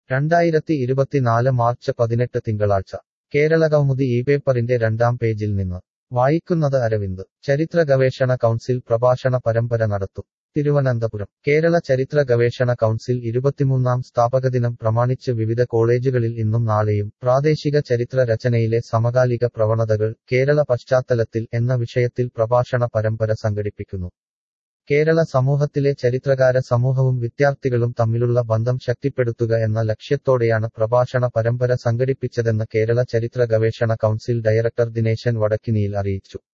രണ്ടായിരത്തി ഇരുപത്തിനാല് മാർച്ച് പതിനെട്ട് തിങ്കളാഴ്ച കേരള കൗമുദി ഈ പേപ്പറിന്റെ രണ്ടാം പേജിൽ നിന്ന് വായിക്കുന്നത് അരവിന്ദ് ചരിത്ര ഗവേഷണ കൗൺസിൽ പ്രഭാഷണ പരമ്പര നടത്തും തിരുവനന്തപുരം കേരള ചരിത്ര ഗവേഷണ കൗൺസിൽ ഇരുപത്തിമൂന്നാം സ്ഥാപകദിനം പ്രമാണിച്ച് വിവിധ കോളേജുകളിൽ ഇന്നും നാളെയും പ്രാദേശിക ചരിത്ര രചനയിലെ സമകാലിക പ്രവണതകൾ കേരള പശ്ചാത്തലത്തിൽ എന്ന വിഷയത്തിൽ പ്രഭാഷണ പരമ്പര സംഘടിപ്പിക്കുന്നു കേരള സമൂഹത്തിലെ ചരിത്രകാര സമൂഹവും വിദ്യാർത്ഥികളും തമ്മിലുള്ള ബന്ധം ശക്തിപ്പെടുത്തുക എന്ന ലക്ഷ്യത്തോടെയാണ് പ്രഭാഷണ പരമ്പര സംഘടിപ്പിച്ചതെന്ന് കേരള ചരിത്ര ഗവേഷണ കൗൺസിൽ ഡയറക്ടർ ദിനേശൻ വടക്കിനിയിൽ അറിയിച്ചു